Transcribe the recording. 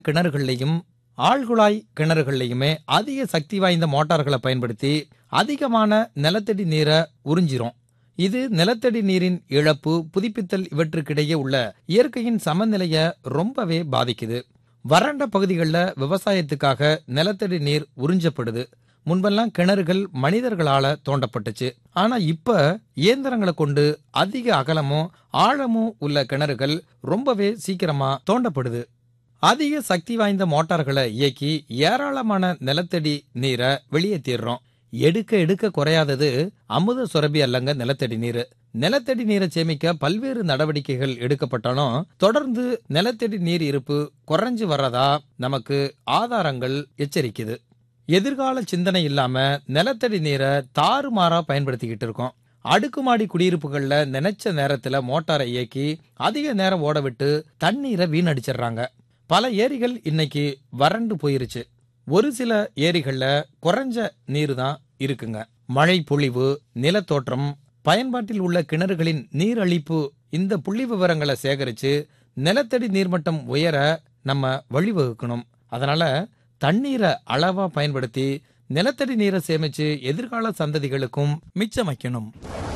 கிணறுகள்லையும் ஆழ்குழாய் கிணறுகள்லையுமே அதிக சக்தி வாய்ந்த மோட்டார்களை பயன்படுத்தி அதிகமான நிலத்தடி நீரை உறிஞ்சிரும் இது நிலத்தடி நீரின் இழப்பு புதுப்பித்தல் இவற்றுக்கிடையே உள்ள இயற்கையின் சமநிலையை ரொம்பவே பாதிக்குது வறண்ட பகுதிகளில் விவசாயத்துக்காக நிலத்தடி நீர் உறிஞ்சப்படுது முன்பெல்லாம் கிணறுகள் மனிதர்களால தோண்டப்பட்டுச்சு ஆனா இப்ப இயந்திரங்களை கொண்டு அதிக அகலமும் ஆழமும் உள்ள கிணறுகள் ரொம்பவே சீக்கிரமா தோண்டப்படுது அதிக சக்தி வாய்ந்த மோட்டார்களை இயக்கி ஏராளமான நிலத்தடி நீரை வெளியேற்றிடுறோம் எடுக்க எடுக்க குறையாதது அமுத சுரபி அல்லங்க நிலத்தடி நீர் நிலத்தடி நீரை சேமிக்க பல்வேறு நடவடிக்கைகள் எடுக்கப்பட்டாலும் தொடர்ந்து நிலத்தடி நீர் இருப்பு குறைஞ்சு வர்றதா நமக்கு ஆதாரங்கள் எச்சரிக்குது எதிர்கால சிந்தனை இல்லாம நிலத்தடி நீரை தாறுமாறா பயன்படுத்திக்கிட்டு இருக்கோம் அடுக்குமாடி குடியிருப்புகள்ல நினைச்ச நேரத்துல மோட்டாரை இயக்கி அதிக நேரம் ஓட விட்டு தண்ணீரை வீணடிச்சிடுறாங்க பல ஏரிகள் இன்னைக்கு வறண்டு போயிருச்சு ஒரு சில ஏரிகள்ல குறைஞ்ச நீர் தான் இருக்குங்க மழை பொழிவு நிலத்தோற்றம் பயன்பாட்டில் உள்ள கிணறுகளின் நீரழிப்பு இந்த புள்ளி விவரங்களை சேகரிச்சு நிலத்தடி நீர்மட்டம் உயர நம்ம வழிவகுக்கணும் அதனால தண்ணீரை அளவா பயன்படுத்தி நிலத்தடி நீரை சேமிச்சு எதிர்கால சந்ததிகளுக்கும் மிச்சம் வைக்கணும்